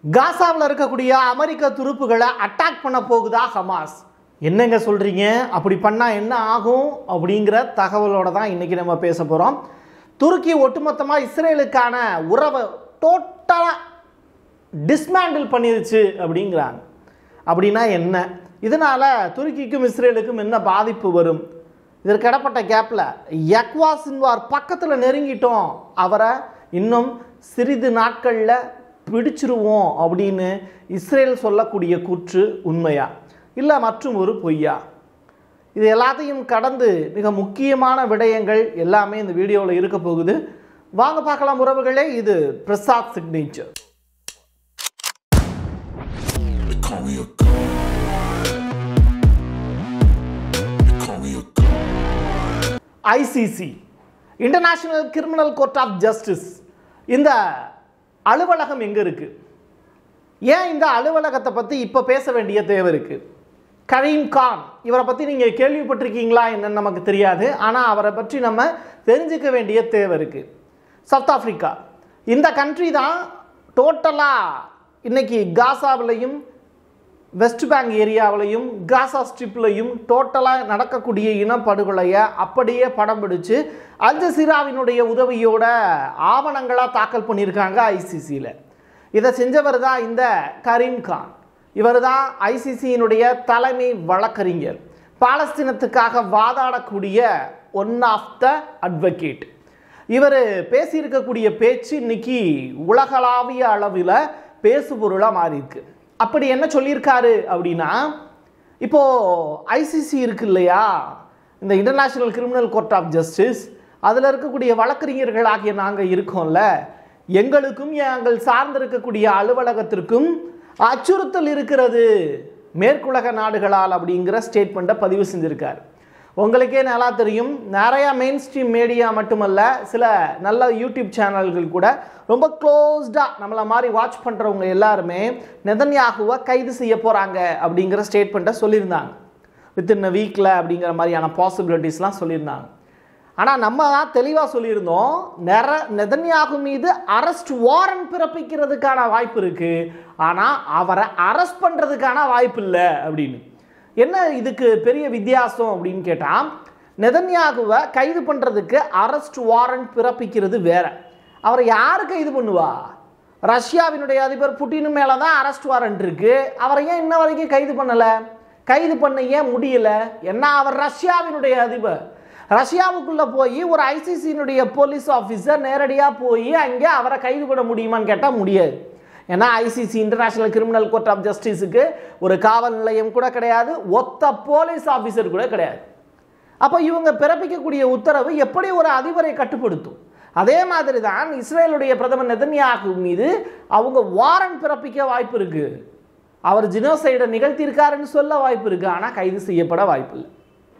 காசாவில் இருக்கக்கூடிய அமெரிக்க துருப்புகளை அட்டாக் பண்ண போகுதா ஹமாஸ் என்னங்க சொல்கிறீங்க அப்படி பண்ணால் என்ன ஆகும் அப்படிங்கிற தகவலோட தான் இன்றைக்கி நம்ம பேச போகிறோம் துருக்கி ஒட்டுமொத்தமாக இஸ்ரேலுக்கான உறவை டோட்டலாக டிஸ்மேண்டில் பண்ணிருச்சு அப்படிங்கிறாங்க அப்படின்னா என்ன இதனால் துருக்கிக்கும் இஸ்ரேலுக்கும் என்ன பாதிப்பு வரும் இதற்கு இடப்பட்ட கேப்பில் யக்வா சின்வார் பக்கத்தில் நெருங்கிட்டோம் அவரை இன்னும் சிறிது நாட்களில் பிடிச்சிருவோம் அப்படின்னு இஸ்ரேல் சொல்லக்கூடிய கூற்று உண்மையா இல்லை மற்றும் ஒரு பொய்யா இது எல்லாத்தையும் கடந்து மிக முக்கியமான விடயங்கள் எல்லாமே இந்த வீடியோவில் இருக்க போகுது வாங்க பார்க்கலாம் உறவுகளே இது Prasad signature They call me a god. They call me a god. ICC international criminal court of justice இந்த அலுவலகம் எங்கே இருக்குது ஏன் இந்த அலுவலகத்தை பற்றி இப்போ பேச வேண்டிய தேவை இருக்குது கரீம் கான் இவரை பற்றி நீங்கள் கேள்விப்பட்டிருக்கீங்களா என்னன்னு நமக்கு தெரியாது ஆனால் அவரை பற்றி நம்ம தெரிஞ்சுக்க வேண்டிய தேவை இருக்குது சவுத் ஆஃப்ரிக்கா இந்த கண்ட்ரி தான் டோட்டலாக இன்னைக்கு காசாவிலையும் வெஸ்ட் பேங்க் ஏரியாவிலையும் காசா ஸ்ட்ரிப்லையும் டோட்டலாக நடக்கக்கூடிய இனப்படுகொலையை அப்படியே படம் பிடிச்சு அல் ஜசீராவினுடைய உதவியோட ஆவணங்களாக தாக்கல் பண்ணியிருக்காங்க ஐசிசியில் இதை செஞ்சவர் தான் இந்த கரீம் கான் இவர் தான் ஐசிசியினுடைய தலைமை வழக்கறிஞர் பாலஸ்தீனத்துக்காக வாதாடக்கூடிய ஒன் ஆஃப் த அட்வொகேட் இவர் பேசியிருக்கக்கூடிய பேச்சு இன்னைக்கு உலகளாவிய அளவில் பேசுபொருளாக மாறியிருக்கு அப்படி என்ன சொல்லியிருக்காரு அப்படின்னா இப்போ ஐசிசி இருக்கு இல்லையா இந்த international criminal court of justice அதில் இருக்கக்கூடிய வழக்கறிஞர்கள் ஆகிய நாங்கள் இருக்கோம்ல எங்களுக்கும் எங்கள் சார்ந்திருக்கக்கூடிய அலுவலகத்திற்கும் அச்சுறுத்தல் இருக்கிறது மேற்குலக நாடுகளால் அப்படிங்கிற ஸ்டேட்மெண்ட்டை பதிவு செஞ்சிருக்காரு உங்களுக்கே நல்லா தெரியும் நிறையா மெயின் ஸ்ட்ரீம் மீடியா மட்டுமல்ல சில நல்ல யூடியூப் சேனல்கள் கூட ரொம்ப க்ளோஸ்டாக நம்மளை மாதிரி வாட்ச் பண்ணுறவங்க எல்லாருமே நெதன்யாகுவை கைது செய்ய போகிறாங்க அப்படிங்கிற ஸ்டேட்மெண்ட்டை சொல்லியிருந்தாங்க வித்தின் அ வீக்கில் அப்படிங்கிற மாதிரியான பாசிபிலிட்டிஸ்லாம் சொல்லியிருந்தாங்க ஆனால் நம்ம தான் தெளிவாக சொல்லியிருந்தோம் நிற நெதன்யாகு மீது அரெஸ்ட் வாரண்ட் பிறப்பிக்கிறதுக்கான வாய்ப்பு இருக்குது ஆனால் அவரை அரெஸ்ட் பண்ணுறதுக்கான வாய்ப்பு இல்லை அப்படின்னு என்ன இதுக்கு பெரிய வித்தியாசம் அப்படின்னு கேட்டால் நெதன்யாகுவை கைது பண்ணுறதுக்கு அரெஸ்ட் வாரண்ட் பிறப்பிக்கிறது வேற அவரை யார் கைது பண்ணுவா ரஷ்யாவினுடைய அதிபர் புட்டின் மேலே தான் அரெஸ்ட் வாரண்ட் இருக்கு அவரை ஏன் இன்ன வரைக்கும் கைது பண்ணலை கைது பண்ண ஏன் முடியல என்ன அவர் ரஷ்யாவினுடைய அதிபர் ரஷ்யாவுக்குள்ளே போய் ஒரு ஐசிசியினுடைய போலீஸ் ஆஃபீஸர் நேரடியாக போய் அங்கே அவரை கைது பண்ண முடியுமான்னு கேட்டால் முடியாது ஏன்னா ICC international criminal court of ஜஸ்டிஸுக்கு ஒரு காவல் நிலையம் கூட கிடையாது ஒத்த போலீஸ் ஆஃபீஸர் கூட கிடையாது அப்போ இவங்க பிறப்பிக்கக்கூடிய உத்தரவு எப்படி ஒரு அதிபரை கட்டுப்படுத்தும் அதே மாதிரி தான் இஸ்ரேலுடைய பிரதமர் நெதன்யாகு மீது அவங்க வாரண்ட் பிறப்பிக்க வாய்ப்பு இருக்கு அவர் ஜினோசைடை நிகழ்த்தியிருக்காருன்னு சொல்ல வாய்ப்பு இருக்கு ஆனால் கைது செய்யப்பட வாய்ப்பு இல்லை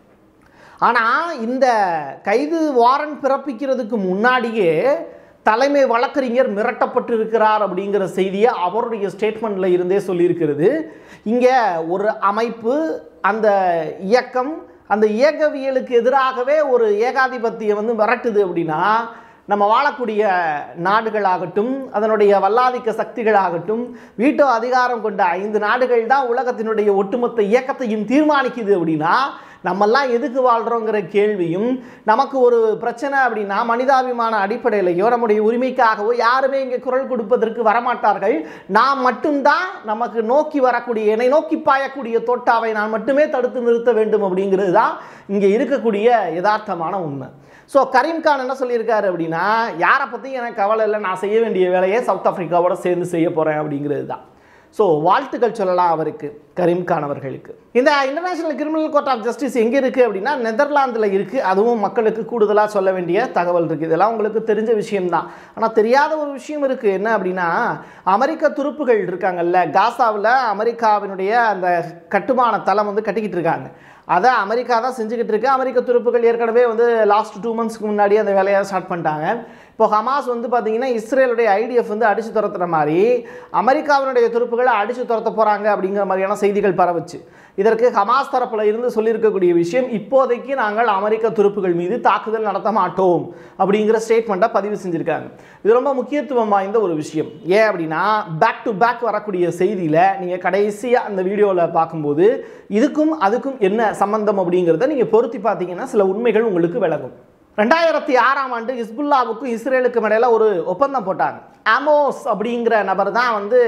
ஆனால் இந்த கைது வாரண்ட் பிறப்பிக்கிறதுக்கு முன்னாடியே தலைமை வழக்கறிஞர் மிரட்டப்பட்டிருக்கிறார் அப்படிங்கிற செய்தியை அவருடைய ஸ்டேட்மெண்ட்டில் இருந்தே சொல்லியிருக்கிறது இங்கே ஒரு அமைப்பு அந்த இயக்கம் அந்த இயக்கவியலுக்கு எதிராகவே ஒரு ஏகாதிபத்தியம் வந்து மிரட்டுது அப்படின்னா நம்ம வாழக்கூடிய நாடுகளாகட்டும் அதனுடைய வல்லாதிக்க சக்திகளாகட்டும் வீட்டோ அதிகாரம் கொண்ட ஐந்து நாடுகள் தான் உலகத்தினுடைய ஒட்டுமொத்த இயக்கத்தையும் தீர்மானிக்குது அப்படின்னா நம்மெல்லாம் எதுக்கு வாழ்கிறோங்கிற கேள்வியும் நமக்கு ஒரு பிரச்சனை அப்படின்னா மனிதாபிமான அடிப்படையிலையோ நம்முடைய உரிமைக்காகவோ யாருமே இங்கே குரல் கொடுப்பதற்கு வரமாட்டார்கள் நாம் மட்டும்தான் நமக்கு நோக்கி வரக்கூடிய என்னை நோக்கி பாயக்கூடிய தோட்டாவை நான் மட்டுமே தடுத்து நிறுத்த வேண்டும் அப்படிங்கிறது தான் இங்கே இருக்கக்கூடிய யதார்த்தமான உண்மை ஸோ கரீம்கான் என்ன சொல்லியிருக்காரு அப்படின்னா யாரை பற்றி எனக்கு கவலை இல்லை நான் செய்ய வேண்டிய வேலையை சவுத் ஆஃப்ரிக்காவோட சேர்ந்து செய்ய போகிறேன் அப்படிங்கிறது தான் ஸோ வாழ்த்துக்கள் சொல்லலாம் அவருக்கு கரீம்கான் அவர்களுக்கு இந்த international criminal court of justice எங்கே இருக்குது அப்படின்னா நெதர்லாந்தில் இருக்குது அதுவும் மக்களுக்கு கூடுதலாக சொல்ல வேண்டிய தகவல் இருக்குது இதெல்லாம் உங்களுக்கு தெரிஞ்ச விஷயம்தான் ஆனால் தெரியாத ஒரு விஷயம் இருக்குது என்ன அப்படின்னா அமெரிக்க துருப்புகள் இருக்காங்கல்ல காசாவில் அமெரிக்காவினுடைய அந்த கட்டுமான தளம் வந்து கட்டிக்கிட்டு இருக்காங்க அதை அமெரிக்கா தான் செஞ்சுக்கிட்டு இருக்கு அமெரிக்க துருப்புகள் ஏற்கனவே வந்து லாஸ்ட் டூ மந்த்ஸ்க்கு முன்னாடி அந்த வேலையை ஸ்டார்ட் பண்ணிட்டாங்க இப்போ ஹமாஸ் வந்து பார்த்தீங்கன்னா இஸ்ரேலுடைய ஐடிஎஃப் வந்து அடிச்சு துரத்துற மாதிரி அமெரிக்காவினுடைய துருப்புகளை அடிச்சு துரத்த போகிறாங்க அப்படிங்கிற மாதிரியான செய்திகள் பரவுச்சு இதற்கு ஹமாஸ் தரப்புல இருந்து சொல்லியிருக்கக்கூடிய விஷயம் இப்போதைக்கு நாங்கள் அமெரிக்க துருப்புகள் மீது தாக்குதல் நடத்த மாட்டோம் அப்படிங்கிற ஸ்டேட்மெண்ட்டை பதிவு செஞ்சிருக்காங்க இது ரொம்ப முக்கியத்துவம் வாய்ந்த ஒரு விஷயம் ஏன் அப்படின்னா பேக் டு பேக் வரக்கூடிய செய்தியில் நீங்கள் கடைசியாக அந்த வீடியோவில் பார்க்கும்போது இதுக்கும் அதுக்கும் என்ன சம்பந்தம் அப்படிங்கிறத நீங்கள் பொருத்தி பார்த்தீங்கன்னா சில உண்மைகள் உங்களுக்கு விளங்கும் ரெண்டாயிரத்தி ஆறாம் ஆண்டு ஹிஸ்புல்லாவுக்கும் இஸ்ரேலுக்கும் இடையில ஒரு ஒப்பந்தம் போட்டாங்க ஆமோஸ் அப்படிங்கிற நபர் தான் வந்து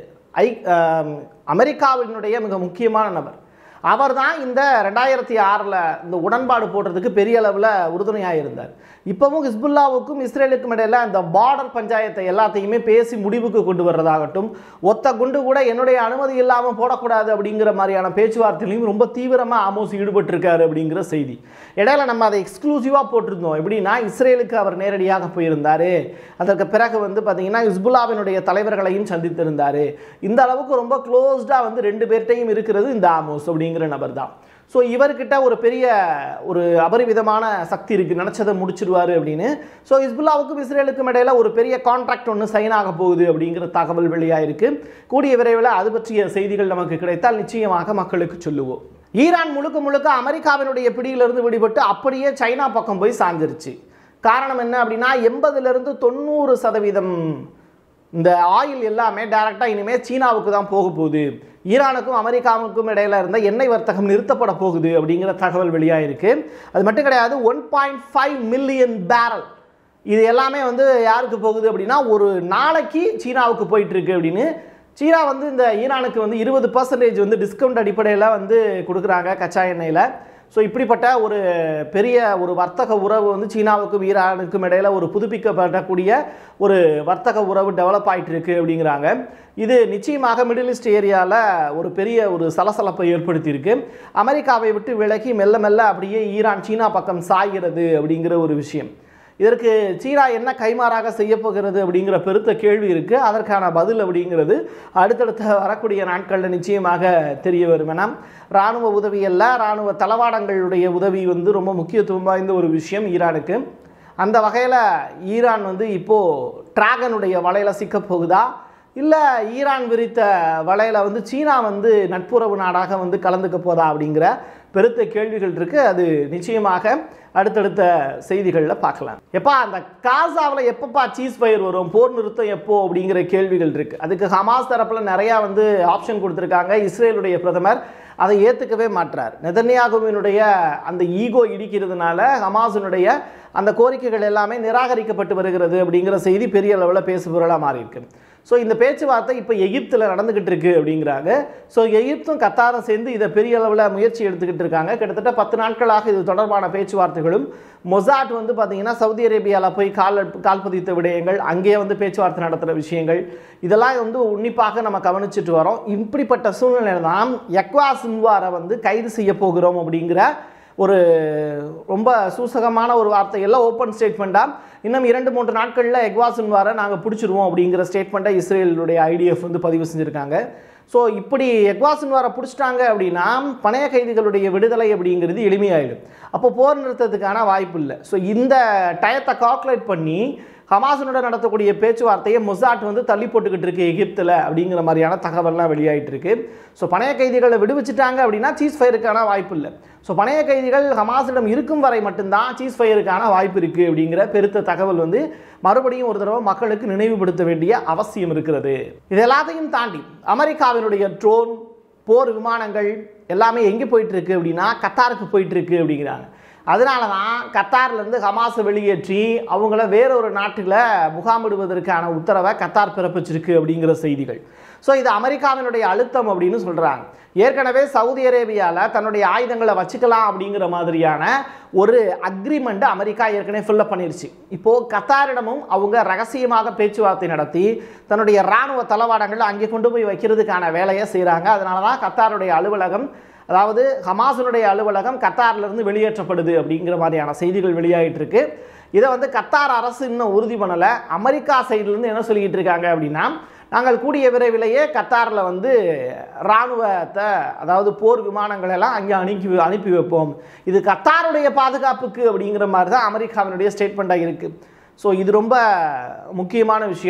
ஐ ஆம், அமெரிக்காவினுடைய மிக முக்கியமான நபர் அவர் தான் இந்த ரெண்டாயிரத்தி ஆறில் இந்த உடன்பாடு போடுறதுக்கு பெரிய அளவில் உறுதுணையாக இருந்தார் இப்போவும் ஹிஸ்புல்லாவுக்கும் இஸ்ரேலுக்கும் இடையில இந்த பார்டர் பஞ்சாயத்தை எல்லாத்தையுமே பேசி முடிவுக்கு கொண்டு வர்றதாகட்டும் ஒத்த குண்டு கூட என்னுடைய அனுமதி இல்லாமல் போடக்கூடாது அப்படிங்கிற மாதிரியான பேச்சுவார்த்தையிலையும் ரொம்ப தீவிரமாக ஆமோஸ் ஈடுபட்டிருக்காரு அப்படிங்கிற செய்தி இடையில நம்ம அதை எக்ஸ்க்ளூசிவாக போட்டிருந்தோம் எப்படின்னா இஸ்ரேலுக்கு அவர் நேரடியாக போயிருந்தார் அதற்கு பிறகு வந்து பார்த்தீங்கன்னா ஹிஸ்புல்லாவினுடைய தலைவர்களையும் சந்தித்திருந்தார் இந்த அளவுக்கு ரொம்ப க்ளோஸ்டாக வந்து ரெண்டு பேர்ட்டையும் இருக்கிறது இந்த ஆமோஸ் அப்படிங்கிற நபர் தான் ஸோ இவர்கிட்ட ஒரு பெரிய ஒரு அபரிவிதமான சக்தி இருக்குது நினச்சதை முடிச்சிடுவார் அப்படின்னு ஸோ ஹிஸ்புல்லாவுக்கும் இஸ்ரேலுக்கும் இடையில ஒரு பெரிய கான்ட்ராக்ட் ஒன்று சைன் ஆக போகுது அப்படிங்கிற தகவல் வெளியாயிருக்கு கூடிய விரைவில் அது பற்றிய செய்திகள் நமக்கு கிடைத்தால் நிச்சயமாக மக்களுக்கு சொல்லுவோம் ஈரான் முழுக்க முழுக்க அமெரிக்காவினுடைய பிடியிலிருந்து விடுபட்டு அப்படியே சைனா பக்கம் போய் சாஞ்சிருச்சு காரணம் என்ன அப்படின்னா எண்பதுலேருந்து தொண்ணூறு சதவீதம் இந்த ஆயில் எல்லாமே டைரெக்டாக இனிமேல் சீனாவுக்கு தான் போக போகுது ஈரானுக்கும் அமெரிக்காவுக்கும் இடையில இருந்த எண்ணெய் வர்த்தகம் நிறுத்தப்பட போகுது அப்படிங்கிற தகவல் வெளியாயிருக்கு அது மட்டும் கிடையாது one point five million barrel இது எல்லாமே வந்து யாருக்கு போகுது அப்படின்னா ஒரு நாளைக்கு சீனாவுக்கு போயிட்டு இருக்கு அப்படின்னு சீனா வந்து இந்த ஈரானுக்கு வந்து இருபது பர்சன்டேஜ் வந்து டிஸ்கவுண்ட் அடிப்படையில் வந்து கொடுக்குறாங்க கச்சா எண்ணெயில் ஸோ இப்படிப்பட்ட ஒரு பெரிய ஒரு வர்த்தக உறவு வந்து சீனாவுக்கும் ஈரானுக்கும் இடையில ஒரு புதுப்பிக்கப்படக்கூடிய ஒரு வர்த்தக உறவு டெவலப் ஆயிட்டு இருக்கு அப்படிங்கிறாங்க இது நிச்சயமாக மிடில் ஈஸ்ட் ஏரியாவில் ஒரு பெரிய ஒரு சலசலப்பை ஏற்படுத்தியிருக்கு அமெரிக்காவை விட்டு விலகி மெல்ல மெல்ல அப்படியே ஈரான் சீனா பக்கம் சாய்கிறது அப்படிங்கிற ஒரு விஷயம் இதற்கு சீனா என்ன கைமாறாக செய்ய போகிறது அப்படிங்கிற பெருத்த கேள்வி இருக்கு அதற்கான பதில் அப்படிங்கிறது அடுத்தடுத்த வரக்கூடிய நாட்களில் நிச்சயமாக தெரிய வரும் ஏன்னா இராணுவ உதவி அல்ல இராணுவ தளவாடங்களுடைய உதவி வந்து ரொம்ப முக்கியத்துவம் வாய்ந்த ஒரு விஷயம் ஈரானுக்கு அந்த வகையில் ஈரான் வந்து இப்போது டிராகனுடைய வலையில் சிக்கப் போகுதா இல்லை ஈரான் விரித்த வலையில் வந்து சீனா வந்து நட்புறவு நாடாக வந்து கலந்துக்க போதா அப்படிங்கிற பெருத்த கேள்விகள் இருக்குது அது நிச்சயமாக அடுத்தடுத்த செய்திகளில் பார்க்கலாம் எப்பா அந்த காசாவில் எப்பப்பா சீஸ் ஃபயர் வரும் போர் நிறுத்தம் எப்போ அப்படிங்கிற கேள்விகள் இருக்குது அதுக்கு ஹமாஸ் தரப்பில் நிறையா வந்து ஆப்ஷன் கொடுத்துருக்காங்க இஸ்ரேலுடைய பிரதமர் அதை ஏற்றுக்கவே மாட்டார் நெதன்யாகுவினுடைய அந்த ஈகோ இடிக்கிறதுனால ஹமாஸினுடைய அந்த கோரிக்கைகள் எல்லாமே நிராகரிக்கப்பட்டு வருகிறது அப்படிங்கிற செய்தி பெரிய அளவில் பேசுபொருளாக மாறி இருக்கு ஸோ இந்த பேச்சுவார்த்தை இப்போ எகிப்தில் நடந்துக்கிட்டு இருக்கு அப்படிங்கிறாங்க ஸோ எகிப்தும் கத்தாரும் சேர்ந்து இதை பெரிய அளவில் முயற்சி எடுத்துக்கிட்டு இருக்காங்க கிட்டத்தட்ட பத்து நாட்களாக இது தொடர்பான பேச்சுவார்த்தைகளும் மொசாட் வந்து பார்த்தீங்கன்னா சவுதி அரேபியாவில் போய் கால் கால் பதித்த விடயங்கள் அங்கேயே வந்து பேச்சுவார்த்தை நடத்துகிற விஷயங்கள் இதெல்லாம் வந்து உன்னிப்பாக நம்ம கவனிச்சுட்டு வரோம் இப்படிப்பட்ட சூழ்நிலையில் தான் எக்வா சின்வாரை வந்து கைது செய்ய போகிறோம் அப்படிங்கிற ஒரு ரொம்ப சூசகமான ஒரு வார்த்தைகளில் ஓப்பன் ஸ்டேட்மெண்ட்டாக இன்னும் இரண்டு மூன்று நாட்களில் எக்வாசன் வார நாங்கள் பிடிச்சிருவோம் அப்படிங்கிற ஸ்டேட்மெண்ட்டை இஸ்ரேலுடைய ஐடிஎஃப் வந்து பதிவு செஞ்சுருக்காங்க ஸோ இப்படி எக்வாசன் வார பிடிச்சிட்டாங்க அப்படின்னா பணைய கைதிகளுடைய விடுதலை அப்படிங்கிறது எளிமையாயிடும் அப்போ போர் நிறுத்தத்துக்கான வாய்ப்பு இல்லை ஸோ இந்த டயத்தை கால்குலேட் பண்ணி ஹமாஸனுடன் நடத்தக்கூடிய பேச்சுவார்த்தையை மொசாட் வந்து தள்ளி போட்டுக்கிட்டு இருக்கு எகிப்தில் அப்படிங்கிற மாதிரியான தகவல்லாம் வெளியாயிட்டு இருக்கு ஸோ பணைய கைதிகளை விடுவிச்சிட்டாங்க அப்படின்னா சீஸ் ஃபயருக்கான வாய்ப்பு இல்லை ஸோ பணைய கைதிகள் ஹமாஸிடம் இருக்கும் வரை மட்டும்தான் சீஸ் ஃபயருக்கான வாய்ப்பு இருக்குது அப்படிங்கிற பெருத்த தகவல் வந்து மறுபடியும் ஒரு தடவை மக்களுக்கு நினைவுபடுத்த வேண்டிய அவசியம் இருக்கிறது இது எல்லாத்தையும் தாண்டி அமெரிக்காவினுடைய ட்ரோன் போர் விமானங்கள் எல்லாமே எங்கே போயிட்டு இருக்கு அப்படின்னா கத்தாருக்கு போயிட்டு இருக்கு அப்படிங்கிறாங்க அதனால தான் கத்தார்லேருந்து ஹமாஸை வெளியேற்றி அவங்கள வேறொரு நாட்டில் முகாமிடுவதற்கான உத்தரவை கத்தார் பிறப்பிச்சிருக்கு அப்படிங்கிற செய்திகள் ஸோ இது அமெரிக்காவினுடைய அழுத்தம் அப்படின்னு சொல்கிறாங்க ஏற்கனவே சவுதி அரேபியாவில் தன்னுடைய ஆயுதங்களை வச்சுக்கலாம் அப்படிங்கிற மாதிரியான ஒரு அக்ரிமெண்ட் அமெரிக்கா ஏற்கனவே ஃபில்லப் பண்ணிருச்சு இப்போது கத்தாரிடமும் அவங்க ரகசியமாக பேச்சுவார்த்தை நடத்தி தன்னுடைய இராணுவ தளவாடங்கள் அங்கே கொண்டு போய் வைக்கிறதுக்கான வேலையை செய்கிறாங்க அதனால தான் கத்தாருடைய அலுவலகம் அதாவது ஹமாஸினுடைய அலுவலகம் கத்தாரிலிருந்து வெளியேற்றப்படுது அப்படிங்கிற மாதிரியான செய்திகள் வெளியாகிட்டு இருக்கு இதை வந்து கத்தார் அரசு இன்னும் உறுதி பண்ணலை அமெரிக்கா சைட்லேருந்து என்ன சொல்லிக்கிட்டு இருக்காங்க அப்படின்னா நாங்கள் கூடிய விரைவிலேயே கத்தாரில் வந்து இராணுவத்தை அதாவது போர் விமானங்கள் எல்லாம் அங்கே அனுப்பி அனுப்பி வைப்போம் இது கத்தாருடைய பாதுகாப்புக்கு அப்படிங்கிற மாதிரி தான் அமெரிக்காவினுடைய ஸ்டேட்மெண்ட்டாக இருக்குது ஸோ இது ரொம்ப முக்கியமான விஷயம்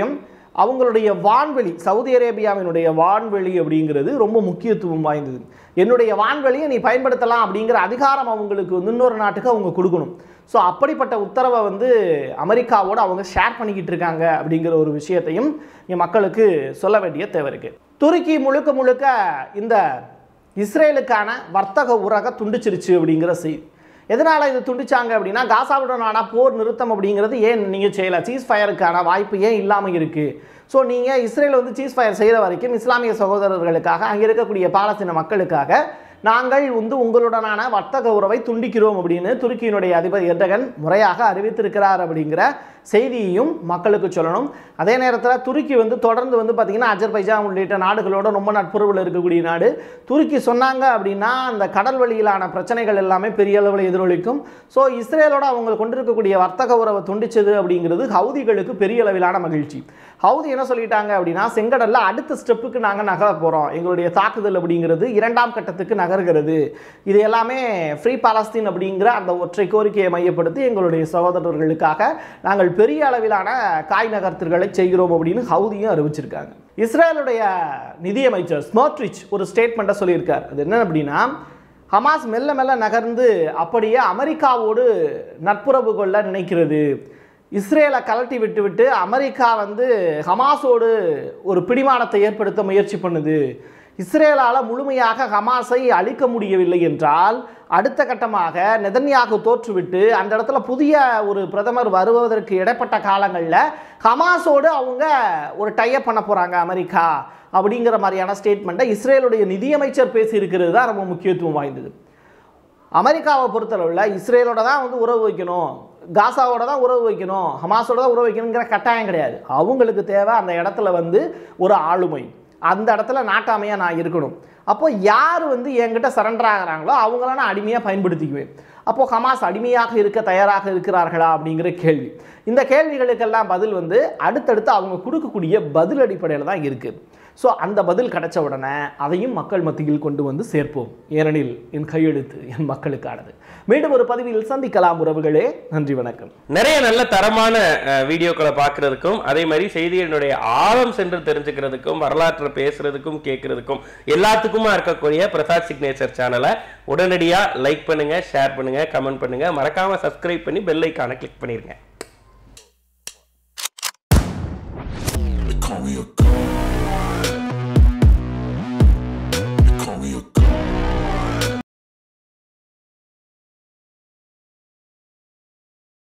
அவங்களுடைய வான்வெளி சவுதி அரேபியாவினுடைய வான்வெளி அப்படிங்கிறது ரொம்ப முக்கியத்துவம் வாய்ந்தது என்னுடைய வான்வெளியை நீ பயன்படுத்தலாம் அப்படிங்கிற அதிகாரம் அவங்களுக்கு வந்து இன்னொரு நாட்டுக்கு அவங்க கொடுக்கணும் ஸோ அப்படிப்பட்ட உத்தரவை வந்து அமெரிக்காவோட அவங்க ஷேர் பண்ணிக்கிட்டு இருக்காங்க அப்படிங்கிற ஒரு விஷயத்தையும் இங்க மக்களுக்கு சொல்ல வேண்டிய தேவை இருக்கு துருக்கி முழுக்க முழுக்க இந்த இஸ்ரேலுக்கான வர்த்தக உறக துண்டிச்சிருச்சு அப்படிங்கிற செய்தி எதனால் இது துண்டிச்சாங்க அப்படின்னா காசாவுடனான போர் நிறுத்தம் அப்படிங்கிறது ஏன் நீங்கள் செய்யலை சீஸ் ஃபயருக்கான வாய்ப்பு ஏன் இல்லாமல் இருக்குது ஸோ நீங்கள் இஸ்ரேல் வந்து சீஸ் ஃபயர் செய்கிற வரைக்கும் இஸ்லாமிய சகோதரர்களுக்காக அங்கே இருக்கக்கூடிய பாலஸ்தீன மக்களுக்காக நாங்கள் வந்து உங்களுடனான வர்த்தக உறவை துண்டிக்கிறோம் அப்படின்னு துருக்கியினுடைய அதிபர் எர்டகன் முறையாக அறிவித்திருக்கிறார் அப்படிங்கிற செய்தியையும் மக்களுக்கு சொல்லணும் அதே நேரத்தில் துருக்கி வந்து தொடர்ந்து வந்து பார்த்திங்கன்னா அஜர்பைஜான் உள்ளிட்ட நாடுகளோட ரொம்ப நட்புறவில் இருக்கக்கூடிய நாடு துருக்கி சொன்னாங்க அப்படின்னா அந்த கடல் வழியிலான பிரச்சனைகள் எல்லாமே பெரிய அளவில் எதிரொலிக்கும் ஸோ இஸ்ரேலோட அவங்க கொண்டிருக்கக்கூடிய வர்த்தக உறவை துண்டிச்சது அப்படிங்கிறது ஹவுதிகளுக்கு பெரிய அளவிலான மகிழ்ச்சி ஹவுதி என்ன சொல்லிட்டாங்க அப்படின்னா செங்கடல்ல அடுத்த ஸ்டெப்புக்கு நாங்கள் நகர போகிறோம் எங்களுடைய தாக்குதல் அப்படிங்கிறது இரண்டாம் கட்டத்துக்கு நகர்கிறது இது எல்லாமே ஃப்ரீ பாலஸ்தீன் அப்படிங்கிற அந்த ஒற்றை கோரிக்கையை மையப்படுத்தி எங்களுடைய சகோதரர்களுக்காக நாங்கள் பெரிய அளவிலான காய் நகர்த்தல்களை செய்கிறோம் அப்படின்னு ஹவுதியும் அறிவிச்சிருக்காங்க இஸ்ரேலுடைய நிதியமைச்சர் ஸ்மோட்ரிச் ஒரு ஸ்டேட்மெண்ட்டை சொல்லியிருக்கார் அது என்ன அப்படின்னா ஹமாஸ் மெல்ல மெல்ல நகர்ந்து அப்படியே அமெரிக்காவோடு நட்புறவு கொள்ள நினைக்கிறது இஸ்ரேலை கலட்டி விட்டு விட்டு அமெரிக்கா வந்து ஹமாஸோடு ஒரு பிடிமானத்தை ஏற்படுத்த முயற்சி பண்ணுது இஸ்ரேலால் முழுமையாக ஹமாஸை அழிக்க முடியவில்லை என்றால் அடுத்த கட்டமாக நெதன்யாகு தோற்றுவிட்டு அந்த இடத்துல புதிய ஒரு பிரதமர் வருவதற்கு இடைப்பட்ட காலங்களில் ஹமாஸோடு அவங்க ஒரு டைப் பண்ண போகிறாங்க அமெரிக்கா அப்படிங்கிற மாதிரியான ஸ்டேட்மெண்ட்டை இஸ்ரேலுடைய நிதியமைச்சர் பேசியிருக்கிறது தான் ரொம்ப முக்கியத்துவம் வாய்ந்தது அமெரிக்காவை பொறுத்தளவில் இஸ்ரேலோட தான் வந்து உறவு வைக்கணும் காசாவோட தான் உறவு வைக்கணும் ஹமாஸோட தான் உறவு வைக்கணுங்கிற கட்டாயம் கிடையாது அவங்களுக்கு தேவை அந்த இடத்துல வந்து ஒரு ஆளுமை அந்த இடத்துல நாட்டாமையாக நான் இருக்கணும் அப்போ யார் வந்து என்கிட்ட சரண்டர் ஆகிறாங்களோ அவங்கள நான் அடிமையாக பயன்படுத்திக்குவேன் அப்போ ஹமாஸ் அடிமையாக இருக்க தயாராக இருக்கிறார்களா அப்படிங்கிற கேள்வி இந்த கேள்விகளுக்கெல்லாம் பதில் வந்து அடுத்தடுத்து அவங்க கொடுக்கக்கூடிய பதில் அடிப்படையில் தான் இருக்குது ஸோ அந்த பதில் கிடைச்ச உடனே அதையும் மக்கள் மத்தியில் கொண்டு வந்து சேர்ப்போம் ஏனெனில் என் கையெழுத்து என் மக்களுக்கானது மீண்டும் ஒரு பதிவில் சந்திக்கலாம் உறவுகளே நன்றி வணக்கம் நிறைய நல்ல தரமான அஹ், வீடியோக்களை பார்க்கறதுக்கும் அதே மாதிரி செய்திகளினுடைய ஆழம் சென்று தெரிஞ்சுக்கிறதுக்கும் வரலாற்றை பேசுறதுக்கும் கேட்கறதுக்கும் எல்லாத்துக்குமா இருக்கக்கூடிய பிரசாத் சிக்னேச்சர் சேனலை உடனடியா லைக் பண்ணுங்க ஷேர் பண்ணுங்க கமெண்ட் பண்ணுங்க மறக்காம சப்ஸ்கிரைப் பண்ணி பெல் ஐக்கானை கிளிக் பண்ணிருங்க They call me a god.